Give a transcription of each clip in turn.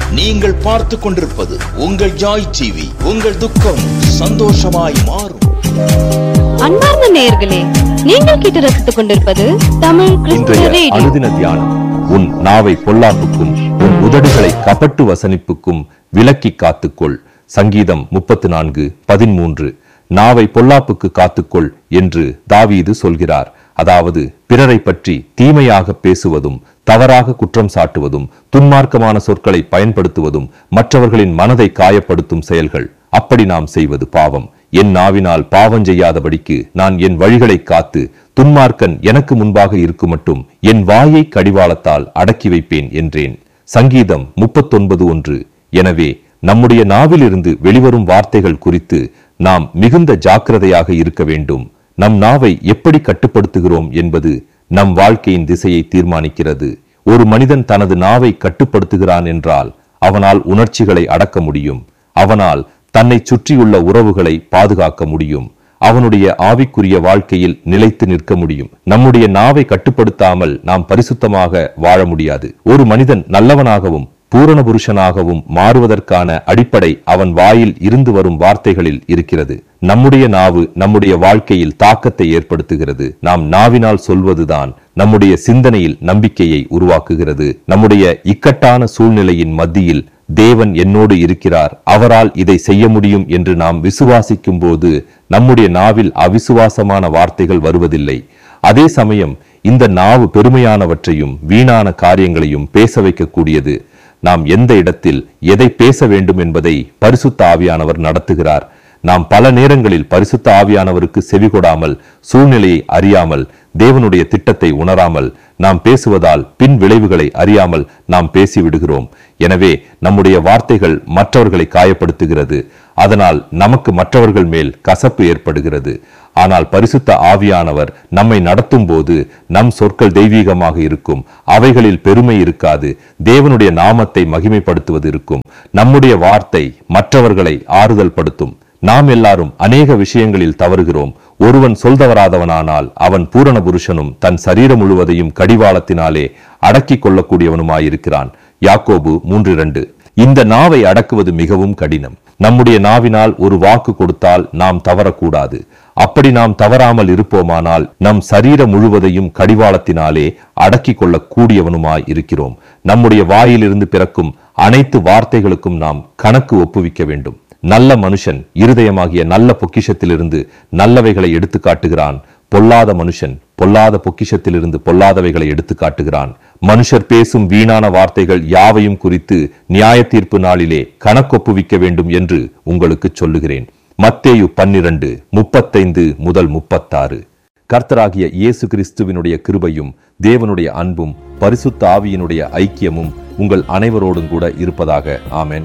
நீங்கள் பார்த்து கொண்டிருப்பது உங்கள் ஜாய் டிவி உங்கள் துக்கம் சந்தோஷமாய் மாறும் அன்பார்ந்த நேயர்களே நீங்கள் கேட்டு ரசித்துக் கொண்டிருப்பது தமிழ் கிறிஸ்துவ இன்றைய ரேடியோ அனுதின தியானம் உன் நாவை பொல்லாப்புக்கும் உன் உதடுகளை கபட்டு வசனிப்புக்கும் விலக்கி காத்துக்கொள் சங்கீதம் முப்பத்து நான்கு பதிமூன்று நாவை பொல்லாப்புக்கு காத்துக்கொள் என்று தாவீது சொல்கிறார் அதாவது பிறரை பற்றி தீமையாக பேசுவதும் தவறாக குற்றம் சாட்டுவதும் துன்மார்க்கமான சொற்களை பயன்படுத்துவதும் மற்றவர்களின் மனதை காயப்படுத்தும் செயல்கள் அப்படி நாம் செய்வது பாவம் என் நாவினால் பாவம் செய்யாதபடிக்கு நான் என் வழிகளை காத்து துன்மார்க்கன் எனக்கு முன்பாக இருக்கும் மட்டும் என் வாயை கடிவாளத்தால் அடக்கி வைப்பேன் என்றேன் சங்கீதம் முப்பத்தொன்பது ஒன்று எனவே நம்முடைய நாவிலிருந்து வெளிவரும் வார்த்தைகள் குறித்து நாம் மிகுந்த ஜாக்கிரதையாக இருக்க வேண்டும் நம் நாவை எப்படி கட்டுப்படுத்துகிறோம் என்பது நம் வாழ்க்கையின் திசையை தீர்மானிக்கிறது ஒரு மனிதன் தனது நாவை கட்டுப்படுத்துகிறான் என்றால் அவனால் உணர்ச்சிகளை அடக்க முடியும் அவனால் தன்னை சுற்றியுள்ள உறவுகளை பாதுகாக்க முடியும் அவனுடைய ஆவிக்குரிய வாழ்க்கையில் நிலைத்து நிற்க முடியும் நம்முடைய நாவை கட்டுப்படுத்தாமல் நாம் பரிசுத்தமாக வாழ முடியாது ஒரு மனிதன் நல்லவனாகவும் பூரண புருஷனாகவும் மாறுவதற்கான அடிப்படை அவன் வாயில் இருந்து வரும் வார்த்தைகளில் இருக்கிறது நம்முடைய நாவு நம்முடைய வாழ்க்கையில் தாக்கத்தை ஏற்படுத்துகிறது நாம் நாவினால் சொல்வதுதான் நம்முடைய சிந்தனையில் நம்பிக்கையை உருவாக்குகிறது நம்முடைய இக்கட்டான சூழ்நிலையின் மத்தியில் தேவன் என்னோடு இருக்கிறார் அவரால் இதை செய்ய முடியும் என்று நாம் விசுவாசிக்கும் போது நம்முடைய நாவில் அவிசுவாசமான வார்த்தைகள் வருவதில்லை அதே சமயம் இந்த நாவு பெருமையானவற்றையும் வீணான காரியங்களையும் பேச வைக்கக்கூடியது நாம் எந்த இடத்தில் எதை பேச வேண்டும் என்பதை பரிசுத்த ஆவியானவர் நடத்துகிறார் நாம் பல நேரங்களில் பரிசுத்த ஆவியானவருக்கு செவிகொடாமல் சூழ்நிலையை அறியாமல் தேவனுடைய திட்டத்தை உணராமல் நாம் பேசுவதால் பின் விளைவுகளை அறியாமல் நாம் பேசிவிடுகிறோம் எனவே நம்முடைய வார்த்தைகள் மற்றவர்களை காயப்படுத்துகிறது அதனால் நமக்கு மற்றவர்கள் மேல் கசப்பு ஏற்படுகிறது ஆனால் பரிசுத்த ஆவியானவர் நம்மை நடத்தும் போது நம் சொற்கள் தெய்வீகமாக இருக்கும் அவைகளில் பெருமை இருக்காது தேவனுடைய நாமத்தை மகிமைப்படுத்துவது இருக்கும் நம்முடைய வார்த்தை மற்றவர்களை ஆறுதல் படுத்தும் நாம் எல்லாரும் அநேக விஷயங்களில் தவறுகிறோம் ஒருவன் சொல்தவராதவனானால் அவன் பூரண புருஷனும் தன் சரீரம் முழுவதையும் கடிவாளத்தினாலே அடக்கிக் கொள்ளக்கூடியவனுமாயிருக்கிறான் யாக்கோபு மூன்று இரண்டு இந்த நாவை அடக்குவது மிகவும் கடினம் நம்முடைய நாவினால் ஒரு வாக்கு கொடுத்தால் நாம் தவறக்கூடாது அப்படி நாம் தவறாமல் இருப்போமானால் நம் சரீரம் முழுவதையும் கடிவாளத்தினாலே அடக்கிக் கொள்ளக் கூடியவனுமாய் இருக்கிறோம் நம்முடைய வாயிலிருந்து பிறக்கும் அனைத்து வார்த்தைகளுக்கும் நாம் கணக்கு ஒப்புவிக்க வேண்டும் நல்ல மனுஷன் இருதயமாகிய நல்ல பொக்கிஷத்திலிருந்து நல்லவைகளை எடுத்து காட்டுகிறான் பொல்லாத மனுஷன் பொல்லாத பொக்கிஷத்திலிருந்து பொல்லாதவைகளை எடுத்து காட்டுகிறான் மனுஷர் பேசும் வீணான வார்த்தைகள் யாவையும் குறித்து நியாய தீர்ப்பு நாளிலே கணக்கொப்புவிக்க வேண்டும் என்று உங்களுக்கு சொல்லுகிறேன் மத்தேயு பன்னிரண்டு முப்பத்தைந்து முதல் முப்பத்தாறு கர்த்தராகிய இயேசு கிறிஸ்துவினுடைய கிருபையும் தேவனுடைய அன்பும் பரிசுத்த ஆவியினுடைய ஐக்கியமும் உங்கள் அனைவரோடும் கூட இருப்பதாக ஆமென்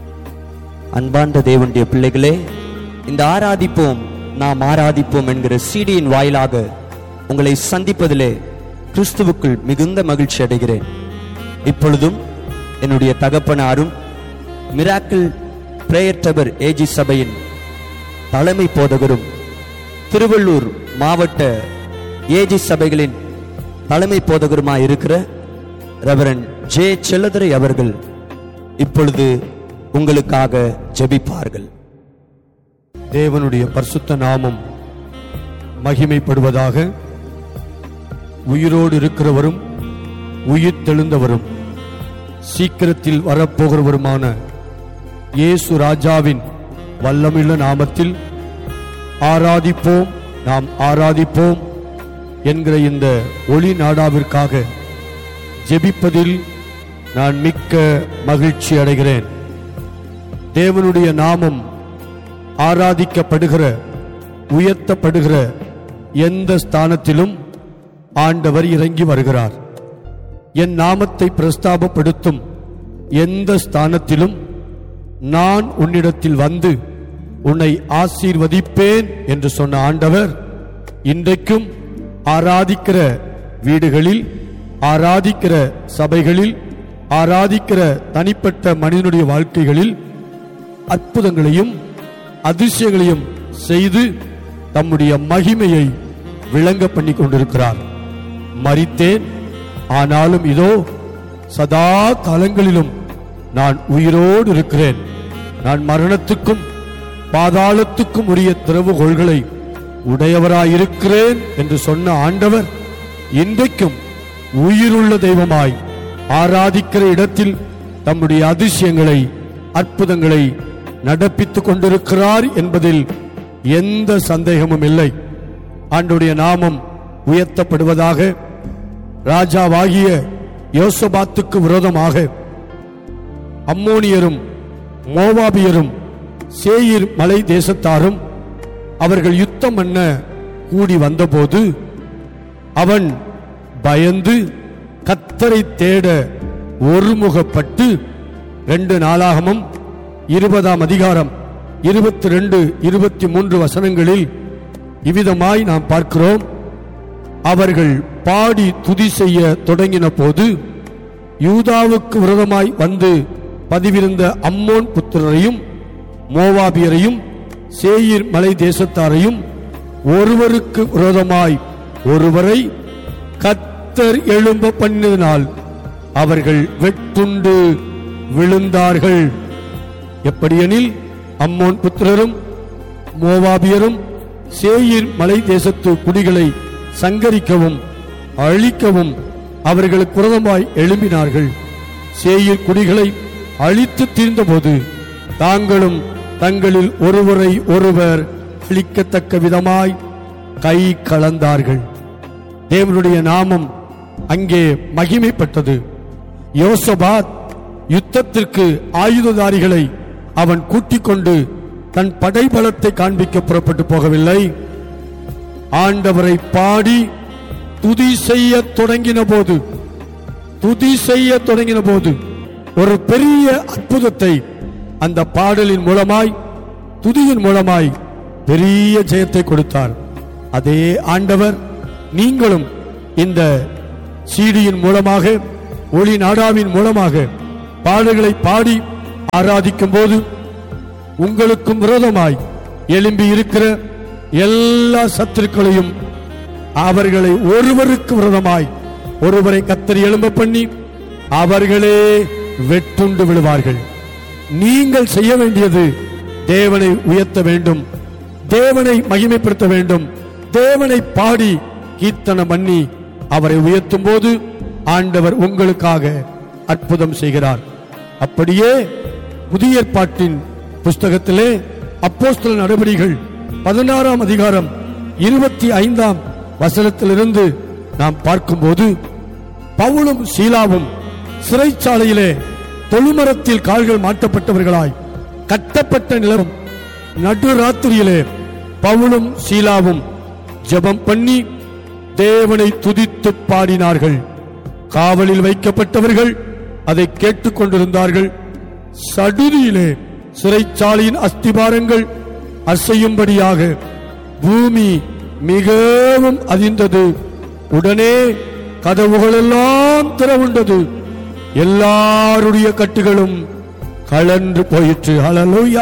அன்பார்ந்த தேவனுடைய பிள்ளைகளே இந்த ஆராதிப்போம் நாம் ஆராதிப்போம் என்கிற சீடியின் வாயிலாக உங்களை சந்திப்பதிலே கிறிஸ்துவுக்குள் மிகுந்த மகிழ்ச்சி அடைகிறேன் இப்பொழுதும் என்னுடைய தகப்பனாரும் மிராக்கிள் பிரேயர் டவர் ஏஜி சபையின் தலைமை போதகரும் திருவள்ளூர் மாவட்ட ஏஜி சபைகளின் தலைமை போதகருமாய் இருக்கிற ரெவரன் ஜே செல்லதுரை அவர்கள் இப்பொழுது உங்களுக்காக ஜெபிப்பார்கள் தேவனுடைய பரிசுத்த நாமம் மகிமைப்படுவதாக உயிரோடு இருக்கிறவரும் உயிர் தெழுந்தவரும் சீக்கிரத்தில் வரப்போகிறவருமான இயேசு ராஜாவின் வல்லமில்ல நாமத்தில் ஆராதிப்போம் நாம் ஆராதிப்போம் என்கிற இந்த ஒளி நாடாவிற்காக ஜெபிப்பதில் நான் மிக்க மகிழ்ச்சி அடைகிறேன் தேவனுடைய நாமம் ஆராதிக்கப்படுகிற உயர்த்தப்படுகிற எந்த ஸ்தானத்திலும் ஆண்டவர் இறங்கி வருகிறார் என் நாமத்தை பிரஸ்தாபப்படுத்தும் எந்த ஸ்தானத்திலும் நான் உன்னிடத்தில் வந்து உன்னை ஆசீர்வதிப்பேன் என்று சொன்ன ஆண்டவர் இன்றைக்கும் ஆராதிக்கிற வீடுகளில் ஆராதிக்கிற சபைகளில் ஆராதிக்கிற தனிப்பட்ட மனிதனுடைய வாழ்க்கைகளில் அற்புதங்களையும் அதிசயங்களையும் செய்து தம்முடைய மகிமையை விளங்க பண்ணி கொண்டிருக்கிறார் மரித்தேன் ஆனாலும் இதோ சதா காலங்களிலும் நான் உயிரோடு இருக்கிறேன் நான் மரணத்துக்கும் பாதாளத்துக்கும் உரிய திறவுகோள்களை உடையவராயிருக்கிறேன் என்று சொன்ன ஆண்டவர் இன்றைக்கும் உயிருள்ள தெய்வமாய் ஆராதிக்கிற இடத்தில் தம்முடைய அதிசயங்களை அற்புதங்களை நடப்பித்துக் கொண்டிருக்கிறார் என்பதில் எந்த சந்தேகமும் இல்லை ஆண்டுடைய நாமம் உயர்த்தப்படுவதாக ராஜாவாகிய யோசபாத்துக்கு விரோதமாக அம்மோனியரும் மோவாபியரும் சேயிர் மலை தேசத்தாரும் அவர்கள் யுத்தம் பண்ண கூடி வந்தபோது அவன் பயந்து கத்தரை தேட ஒருமுகப்பட்டு ரெண்டு நாளாகமும் இருபதாம் அதிகாரம் இருபத்தி ரெண்டு இருபத்தி மூன்று வசனங்களில் இவ்விதமாய் நாம் பார்க்கிறோம் அவர்கள் பாடி துதி செய்ய தொடங்கின போது யூதாவுக்கு விரோதமாய் வந்து பதிவிருந்த அம்மோன் புத்திரரையும் மோவாபியரையும் சேயிர் மலை தேசத்தாரையும் ஒருவருக்கு விரோதமாய் ஒருவரை கத்தர் எழும்ப பண்ணினால் அவர்கள் வெட்டுண்டு விழுந்தார்கள் எப்படியெனில் அம்மோன் புத்திரரும் மோவாபியரும் சேயிர் மலை தேசத்து குடிகளை சங்கரிக்கவும் அழிக்கவும் அவர்களுக்கு விரோதமாய் எழும்பினார்கள் சேயிர் குடிகளை அழித்து தீர்ந்தபோது தாங்களும் தங்களில் ஒருவரை ஒருவர் அழிக்கத்தக்க விதமாய் கை கலந்தார்கள் தேவனுடைய நாமம் அங்கே மகிமைப்பட்டது யோசபாத் யுத்தத்திற்கு ஆயுததாரிகளை அவன் கூட்டிக் கொண்டு தன் படைபலத்தை காண்பிக்க புறப்பட்டு போகவில்லை ஆண்டவரை பாடி துதி செய்ய தொடங்கின போது துதி செய்ய தொடங்கின போது ஒரு பெரிய அற்புதத்தை அந்த பாடலின் மூலமாய் துதியின் மூலமாய் பெரிய ஜெயத்தை கொடுத்தார் அதே ஆண்டவர் நீங்களும் இந்த சீடியின் மூலமாக ஒளி நாடாவின் மூலமாக பாடல்களை பாடி ஆராதிக்கும் போது உங்களுக்கும் விரோதமாய் எழும்பி இருக்கிற எல்லா சத்துருக்களையும் அவர்களை ஒருவருக்கு விரோதமாய் ஒருவரை கத்தரி எழும்ப பண்ணி அவர்களே வெட்டுண்டு விழுவார்கள் நீங்கள் செய்ய வேண்டியது தேவனை உயர்த்த வேண்டும் தேவனை மகிமைப்படுத்த வேண்டும் தேவனை பாடி கீர்த்தனம் பண்ணி அவரை உயர்த்தும் போது ஆண்டவர் உங்களுக்காக அற்புதம் செய்கிறார் அப்படியே புதிய ஏற்பாட்டின் புஸ்தகத்திலே அப்போஸ்தல நடவடிகள் பதினாறாம் அதிகாரம் இருபத்தி ஐந்தாம் வசனத்திலிருந்து நாம் பார்க்கும்போது பவுலும் சீலாவும் சிறைச்சாலையிலே தொழுமரத்தில் கால்கள் மாட்டப்பட்டவர்களாய் கட்டப்பட்ட நிலவும் நடுராத்திரியிலே பவுலும் சீலாவும் ஜெபம் பண்ணி தேவனை துதித்து பாடினார்கள் காவலில் வைக்கப்பட்டவர்கள் அதை கேட்டுக் கொண்டிருந்தார்கள் சடுதியிலே சிறைச்சாலையின் அஸ்திபாரங்கள் அசையும்படியாக பூமி மிகவும் அதிர்ந்தது உடனே கதவுகளெல்லாம் திறவுண்டது எல்லாருடைய கட்டுகளும் கலன்று போயிற்று ஹalleluya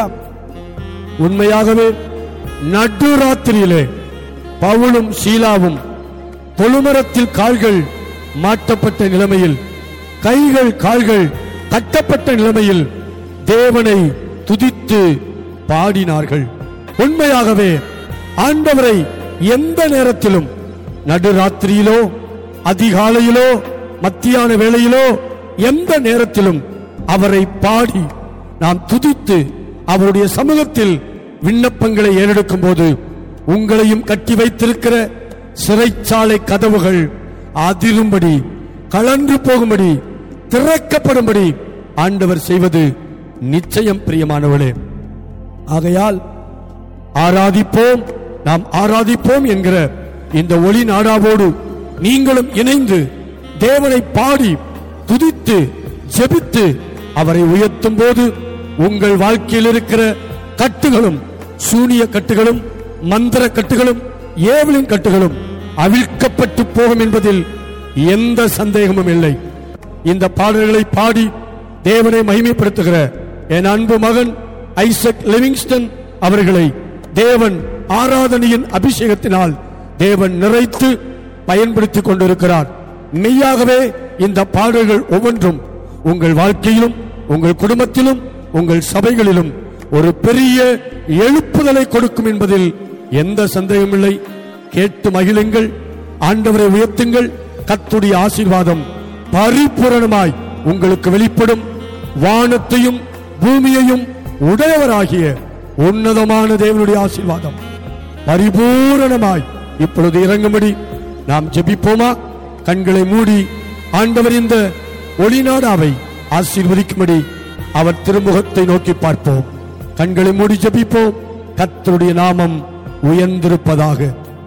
உண்மையாகவே நடுராத்திரியிலே பவுலும் சீலாவும் தொழுமரத்தில் கால்கள் மாட்டப்பட்ட நிலைமையில் கைகள் கால்கள் கட்டப்பட்ட நிலைமையில் தேவனை துதித்து பாடினார்கள் உண்மையாகவே ஆண்டவரை எந்த நேரத்திலும் நடுராத்திரியிலோ அதிகாலையிலோ மத்தியான வேளையிலோ எந்த நேரத்திலும் அவரை பாடி நாம் துதித்து அவருடைய சமூகத்தில் விண்ணப்பங்களை ஏறெடுக்கும் போது உங்களையும் கட்டி வைத்திருக்கிற சிறைச்சாலை கதவுகள் அதிரும்படி கலன்று போகும்படி திறக்கப்படும்படி ஆண்டவர் செய்வது நிச்சயம் பிரியமானவளே ஆகையால் ஆராதிப்போம் நாம் ஆராதிப்போம் என்கிற இந்த ஒளி நாடாவோடு நீங்களும் இணைந்து தேவனை பாடி துதித்து ஜெபித்து அவரை உயர்த்தும் போது உங்கள் வாழ்க்கையில் இருக்கிற கட்டுகளும் சூனிய கட்டுகளும் மந்திர கட்டுகளும் ஏவலின் கட்டுகளும் அவிழ்க்கப்பட்டு போகும் என்பதில் எந்த சந்தேகமும் இல்லை இந்த பாடல்களை பாடி தேவனை மகிமைப்படுத்துகிற என் அன்பு மகன் ஐசக் லிவிங்ஸ்டன் அவர்களை தேவன் ஆராதனையின் அபிஷேகத்தினால் தேவன் நிறைத்து பயன்படுத்திக் கொண்டிருக்கிறார் மெய்யாகவே இந்த பாடல்கள் ஒவ்வொன்றும் உங்கள் வாழ்க்கையிலும் உங்கள் குடும்பத்திலும் உங்கள் சபைகளிலும் ஒரு பெரிய எழுப்புதலை கொடுக்கும் என்பதில் எந்த சந்தேகமில்லை கேட்டு மகிழுங்கள் ஆண்டவரை உயர்த்துங்கள் கத்துடைய ஆசீர்வாதம் பரிபூரணமாய் உங்களுக்கு வெளிப்படும் வானத்தையும் பூமியையும் உடையவராகிய உன்னதமான தேவனுடைய ஆசீர்வாதம் பரிபூரணமாய் இப்பொழுது இறங்கும்படி நாம் ஜெபிப்போமா கண்களை மூடி ஆண்டவர் இந்த ஒளிநாடாவை ஆசீர்வதிக்கும்படி அவர் திருமுகத்தை நோக்கி பார்ப்போம் கண்களை மூடி ஜெபிப்போம் கர்த்தருடைய நாமம் உயர்ந்திருப்பதாக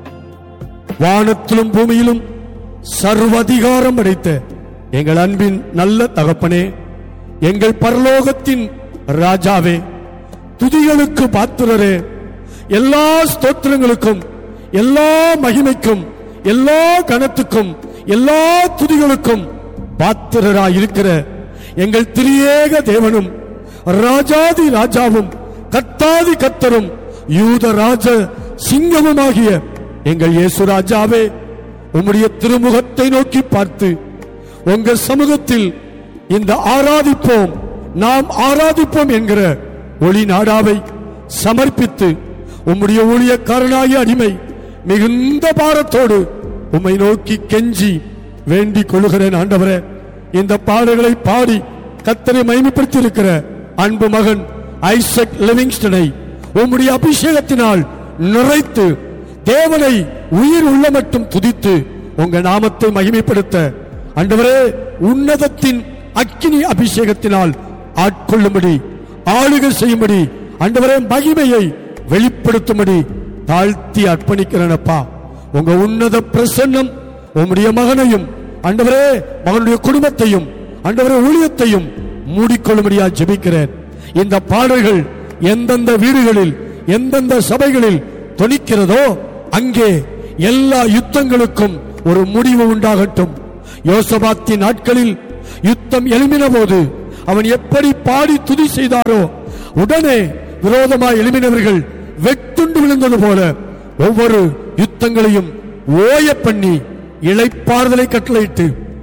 வானத்திலும் பூமியிலும் சர்வதிகாரம் படைத்த எங்கள் அன்பின் நல்ல தகப்பனே எங்கள் பரலோகத்தின் ராஜாவே துதிகளுக்கு பாத்திரரே எல்லா ஸ்தோத்திரங்களுக்கும் எல்லா மகிமைக்கும் எல்லா கனத்துக்கும் எல்லா துதிகளுக்கும் பாத்திரராய் இருக்கிற எங்கள் திரியேக தேவனும் ராஜாதி ராஜாவும் கத்தாதி கத்தரும் யூத ராஜ சிங்கமுமாகிய எங்கள் இயேசு ராஜாவே உம்முடைய திருமுகத்தை நோக்கி பார்த்து உங்க சமூகத்தில் இந்த ஆராதிப்போம் நாம் ஆராதிப்போம் என்கிற ஒளி நாடாவை சமர்ப்பித்து உம்முடைய ஊழியக்காரனாகிய அடிமை மிகுந்த பாரத்தோடு உம்மை நோக்கி கெஞ்சி வேண்டிக் கொள்கிறேன் ஆண்டவரே இந்த பாடல்களை பாடி கத்தரை மகிமைப்படுத்தி இருக்கிற அன்பு மகன் ஐசக் லிவிங்ஸ்டனை உம்முடைய அபிஷேகத்தினால் நிறைத்து தேவனை உயிர் உள்ள மட்டும் துதித்து உங்க நாமத்தை மகிமைப்படுத்த ஆண்டவரே உன்னதத்தின் அக்கினி அபிஷேகத்தினால் ஆட்கொள்ளும்படி ஆளுகை செய்யும்படி ஆண்டவரே மகிமையை வெளிப்படுத்தும்படி தாழ்த்தி அர்ப்பணிக்கிறேனப்பா உங்க உன்னத பிரசன்னம் உம்முடைய மகனையும் ஆண்டவரே மகனுடைய குடும்பத்தையும் ஆண்டவரே ஊழியத்தையும் மூடிக்கொள்ளும்படியா ஜெபிக்கிறேன் இந்த பாடல்கள் எந்தெந்த வீடுகளில் எந்தெந்த சபைகளில் தொனிக்கிறதோ அங்கே எல்லா யுத்தங்களுக்கும் ஒரு முடிவு உண்டாகட்டும் யோசபாத்தின் நாட்களில் யுத்தம் எழுமின போது அவன் எப்படி பாடி துதி செய்தாரோ உடனே விரோதமாய் எழுமினவர்கள் வெட்டுண்டு விழுந்தது போல ஒவ்வொரு யுத்தங்களையும் ஓய பண்ணி இளைப்பாறுதலை கட்டளையிட்டு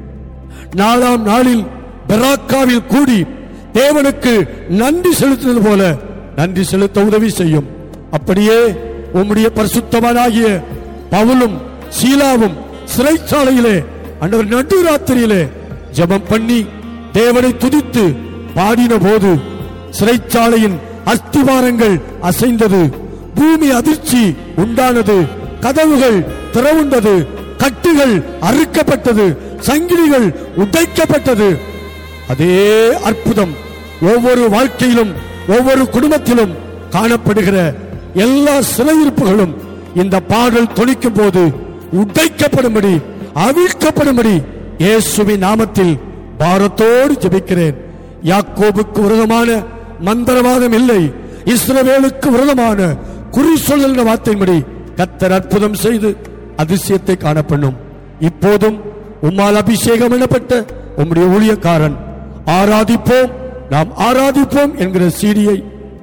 நாலாம் நாளில் பெராக்காவில் கூடி தேவனுக்கு நன்றி செலுத்தினது போல நன்றி செலுத்த உதவி செய்யும் அப்படியே உம்முடைய பரிசுத்தவானாகிய பவுலும் சீலாவும் சிறைச்சாலையிலே அண்டவர் நடுராத்திரியிலே ஜெபம் பண்ணி தேவனை துதித்து பாடின போது சிறைச்சாலையின் அஸ்திவாரங்கள் அசைந்தது பூமி அதிர்ச்சி உண்டானது கதவுகள் திறவுண்டது கட்டுகள் அறுக்கப்பட்டது சங்கிலிகள் உடைக்கப்பட்டது அதே அற்புதம் ஒவ்வொரு வாழ்க்கையிலும் ஒவ்வொரு குடும்பத்திலும் காணப்படுகிற எல்லா சிறையிருப்புகளும் இந்த பாடல் தொனிக்கும் போது உடைக்கப்படும்படி அவிழ்க்கப்படும்படி இயேசுவின் நாமத்தில் பாரத்தோடு ஜெபிக்கிறேன் யாக்கோபுக்கு விரோதமான மந்திரவாதம் இல்லை இஸ்ரவேலுக்கு விரோதமான குறி சொல்லுகிற வார்த்தையின்படி கத்தர் அற்புதம் செய்து அதிசயத்தை காணப்பண்ணும் இப்போதும் உம்மால் அபிஷேகம் எனப்பட்ட உம்முடைய ஊழியக்காரன் ஆராதிப்போம் நாம் ஆராதிப்போம் என்கிற சீடியை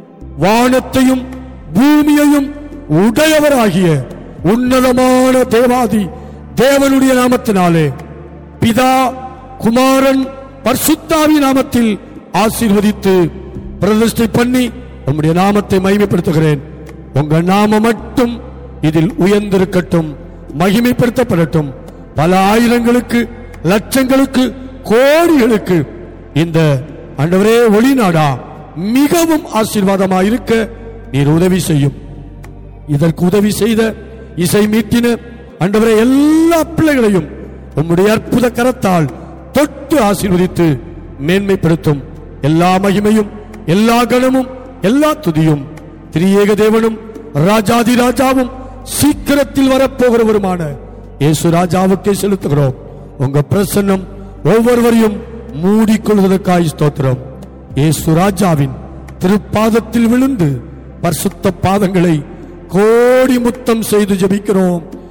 வானத்தையும் பூமியையும் உடையவராகிய உன்னதமான தேவாதி தேவனுடைய நாமத்தினாலே பிதா குமாரன் பர்சுத்தாவி நாமத்தில் ஆசீர்வதித்து பிரதிஷ்டை பண்ணி உம்முடைய நாமத்தை மகிமைப்படுத்துகிறேன் உங்க நாம மட்டும் இதில் உயர்ந்திருக்கட்டும் மகிமைப்படுத்தப்படட்டும் பல ஆயிரங்களுக்கு லட்சங்களுக்கு கோடிகளுக்கு இந்த ஆண்டவரே ஒளிநாடா மிகவும் ஆசீர்வாதமாயிருக்க நீர் உதவி செய்யும் இதற்கு உதவி செய்த இசை மீட்டின ஆண்டவரே எல்லா பிள்ளைகளையும் உம்முடைய அற்புத கரத்தால் தொட்டு ஆசீர்வதித்து மேன்மைப்படுத்தும் எல்லா மகிமையும் எல்லா கணமும் எல்லா துதியும் திரியேக தேவனும் ராஜாதி ராஜாவும் சீக்கிரத்தில் வரப்போகிறவருமான இயேசு ராஜாவுக்கே செலுத்துகிறோம் உங்க பிரசன்னம் ஒவ்வொருவரையும் மூடிக்கொள்வதற்காய் ஸ்தோத்திரம் இயேசு ராஜாவின் திருப்பாதத்தில் விழுந்து பரிசுத்த பாதங்களை கோடி முத்தம் செய்து ஜெபிக்கிறோம்